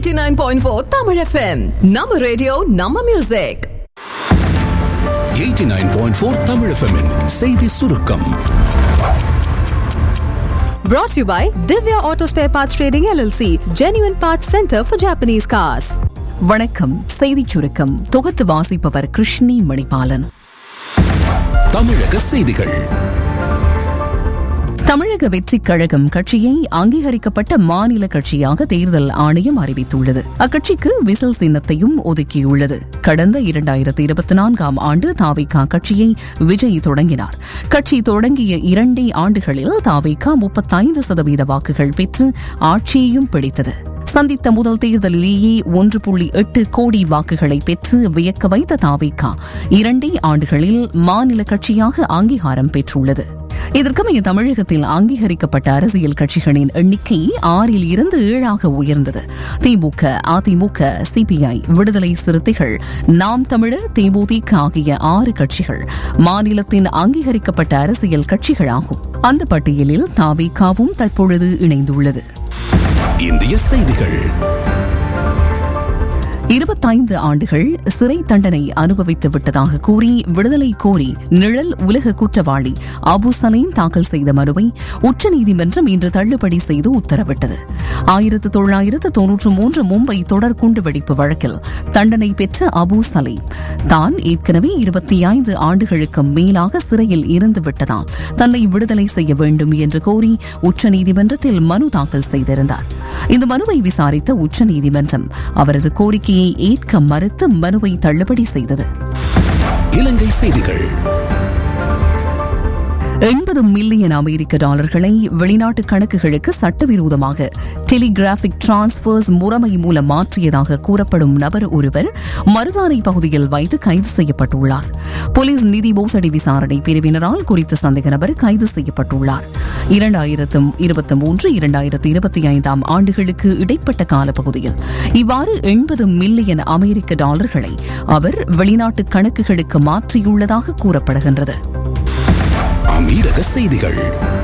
89.4 Tamil FM. நம்ம radio நம்ம music 89.4 Tamil FM -இன் செய்தி சுருக்கம் Brought to you by Divya Auto Spare Parts Trading LLC, Genuine Parts Center for Japanese Cars. வணக்கம் செய்திச் சுருக்கம் தொகுத்து வாசிப்பவர் கிருஷ்ணி மணிபாலன் தமிழக செய்திகள் தமிழக வெற்றிக் கழகம் கட்சியை அங்கீகரிக்கப்பட்ட மாநில கட்சியாக தேர்தல் ஆணையம் அறிவித்துள்ளது அக்கட்சிக்கு விசில் சின்னத்தையும் ஒதுக்கியுள்ளது கடந்த இரண்டாயிரத்தி இருபத்தி நான்காம் ஆண்டு தாவிகா கட்சியை விஜய் தொடங்கினார் கட்சி தொடங்கிய இரண்டே ஆண்டுகளில் தாவிகா முப்பத்தைந்து சதவீத வாக்குகள் பெற்று ஆட்சியையும் பிடித்தது சந்தித்த முதல் தேர்தலிலேயே ஒன்று புள்ளி எட்டு கோடி வாக்குகளை பெற்று வியக்க வைத்த தாவிகா இரண்டே ஆண்டுகளில் மாநில கட்சியாக அங்கீகாரம் பெற்றுள்ளது இதற்கமைய தமிழகத்தில் அங்கீகரிக்கப்பட்ட அரசியல் கட்சிகளின் எண்ணிக்கை ஆறில் இருந்து ஏழாக உயர்ந்தது திமுக அதிமுக சிபிஐ விடுதலை சிறுத்தைகள் நாம் தமிழர் தேமுதிக ஆகிய ஆறு கட்சிகள் மாநிலத்தின் அங்கீகரிக்கப்பட்ட அரசியல் கட்சிகளாகும் அந்த பட்டியலில் தாவிகாவும் தற்பொழுது இணைந்துள்ளது இந்திய செய்திகள் இருபத்தைந்து ஆண்டுகள் சிறை தண்டனை அனுபவித்து விட்டதாக கூறி விடுதலை கோரி நிழல் உலக குற்றவாளி அபு சலீம் தாக்கல் செய்த மனுவை உச்சநீதிமன்றம் இன்று தள்ளுபடி செய்து உத்தரவிட்டது ஆயிரத்து தொள்ளாயிரத்து தொன்னூற்று மூன்று மும்பை தொடர் குண்டுவெடிப்பு வழக்கில் தண்டனை பெற்ற அபு சலீம் தான் ஏற்கனவே இருபத்தி ஐந்து ஆண்டுகளுக்கு மேலாக சிறையில் இருந்து விட்டதால் தன்னை விடுதலை செய்ய வேண்டும் என்று கோரி உச்சநீதிமன்றத்தில் மனு தாக்கல் செய்திருந்தார் இந்த மனுவை விசாரித்த உச்சநீதிமன்றம் அவரது கோரிக்கையை ஏற்க மறுத்து மனுவை தள்ளுபடி செய்தது இலங்கை செய்திகள் எண்பது மில்லியன் அமெரிக்க டாலர்களை வெளிநாட்டு கணக்குகளுக்கு சட்டவிரோதமாக டெலிகிராபிக் டிரான்ஸ்பர்ஸ் முறைமை மூலம் மாற்றியதாக கூறப்படும் நபர் ஒருவர் மருதானை பகுதியில் வைத்து கைது செய்யப்பட்டுள்ளார் போலீஸ் நிதி மோசடி விசாரணை பிரிவினரால் குறித்த சந்தேக நபர் கைது செய்யப்பட்டுள்ளார் இரண்டாயிரத்து இருபத்தி மூன்று இரண்டாயிரத்து இருபத்தி ஐந்தாம் ஆண்டுகளுக்கு இடைப்பட்ட காலப்பகுதியில் இவ்வாறு எண்பது மில்லியன் அமெரிக்க டாலர்களை அவர் வெளிநாட்டு கணக்குகளுக்கு மாற்றியுள்ளதாக கூறப்படுகின்றது அமீரக செய்திகள்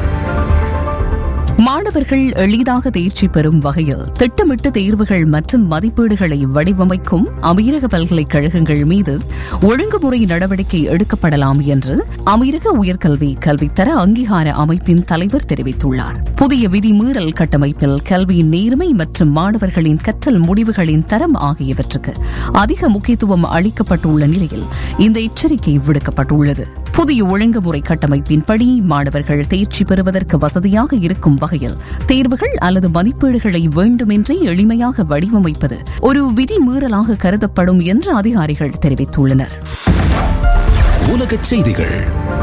மாணவர்கள் எளிதாக தேர்ச்சி பெறும் வகையில் திட்டமிட்ட தேர்வுகள் மற்றும் மதிப்பீடுகளை வடிவமைக்கும் அமீரக பல்கலைக்கழகங்கள் மீது ஒழுங்குமுறை நடவடிக்கை எடுக்கப்படலாம் என்று அமீரக உயர்கல்வி கல்வித்தர அங்கீகார அமைப்பின் தலைவர் தெரிவித்துள்ளார் புதிய விதிமீறல் கட்டமைப்பில் கல்வியின் நேர்மை மற்றும் மாணவர்களின் கற்றல் முடிவுகளின் தரம் ஆகியவற்றுக்கு அதிக முக்கியத்துவம் அளிக்கப்பட்டுள்ள நிலையில் இந்த எச்சரிக்கை விடுக்கப்பட்டுள்ளது புதிய ஒழுங்குமுறை கட்டமைப்பின்படி மாணவர்கள் தேர்ச்சி பெறுவதற்கு வசதியாக இருக்கும் வகையில் தேர்வுகள் அல்லது மதிப்பீடுகளை வேண்டுமென்றே எளிமையாக வடிவமைப்பது ஒரு விதிமீறலாக கருதப்படும் என்று அதிகாரிகள் தெரிவித்துள்ளனர் உலகச் செய்திகள்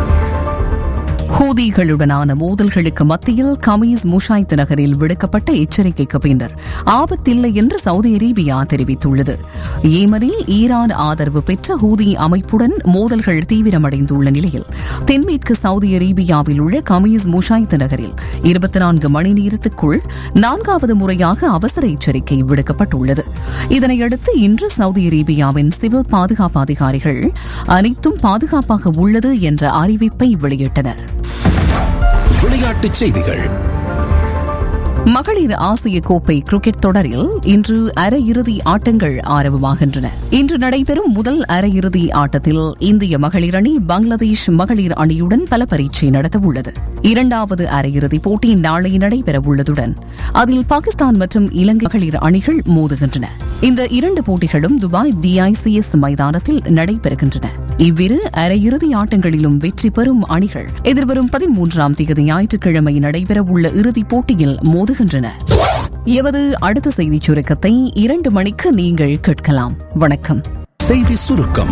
ஹூதிகளுடனான மோதல்களுக்கு மத்தியில் கமீஸ் முஷாய்த் நகரில் விடுக்கப்பட்ட எச்சரிக்கைக்கு பின்னர் ஆபத்தில்லை என்று சவுதி அரேபியா தெரிவித்துள்ளது ஏமனில் ஈரான் ஆதரவு பெற்ற ஹூதி அமைப்புடன் மோதல்கள் தீவிரமடைந்துள்ள நிலையில் தென்மேற்கு சவுதி அரேபியாவில் உள்ள கமீஸ் முஷாய்த் நகரில் இருபத்தி நான்கு மணி நேரத்துக்குள் நான்காவது முறையாக அவசர எச்சரிக்கை விடுக்கப்பட்டுள்ளது இதனையடுத்து இன்று சவுதி அரேபியாவின் சிவில் பாதுகாப்பு அதிகாரிகள் அனைத்தும் பாதுகாப்பாக உள்ளது என்ற அறிவிப்பை வெளியிட்டனர் விளையாட்டுச் செய்திகள் மகளிர் ஆசிய கோப்பை கிரிக்கெட் தொடரில் இன்று அரையிறுதி ஆட்டங்கள் ஆரம்பமாகின்றன இன்று நடைபெறும் முதல் அரையிறுதி ஆட்டத்தில் இந்திய மகளிர் அணி பங்களாதேஷ் மகளிர் அணியுடன் பல பரீட்சை நடத்தவுள்ளது இரண்டாவது அரையிறுதி போட்டி நாளை நடைபெறவுள்ளதுடன் அதில் பாகிஸ்தான் மற்றும் இலங்கை மகளிர் அணிகள் மோதுகின்றன இந்த இரண்டு போட்டிகளும் துபாய் டிஐசிஎஸ் மைதானத்தில் நடைபெறுகின்றன இவ்விரு அரையிறுதி ஆட்டங்களிலும் வெற்றி பெறும் அணிகள் எதிர்வரும் பதிமூன்றாம் தேதி ஞாயிற்றுக்கிழமை நடைபெறவுள்ள இறுதிப் போட்டியில் மோதுகின்றன எமது அடுத்த செய்திச் சுருக்கத்தை இரண்டு மணிக்கு நீங்கள் கேட்கலாம் வணக்கம் செய்தி சுருக்கம்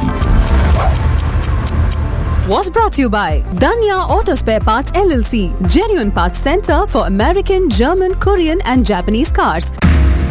Was brought to you by Danya Auto Spare Parts LLC, Genuine Parts Center for American, German, Korean, and Japanese cars.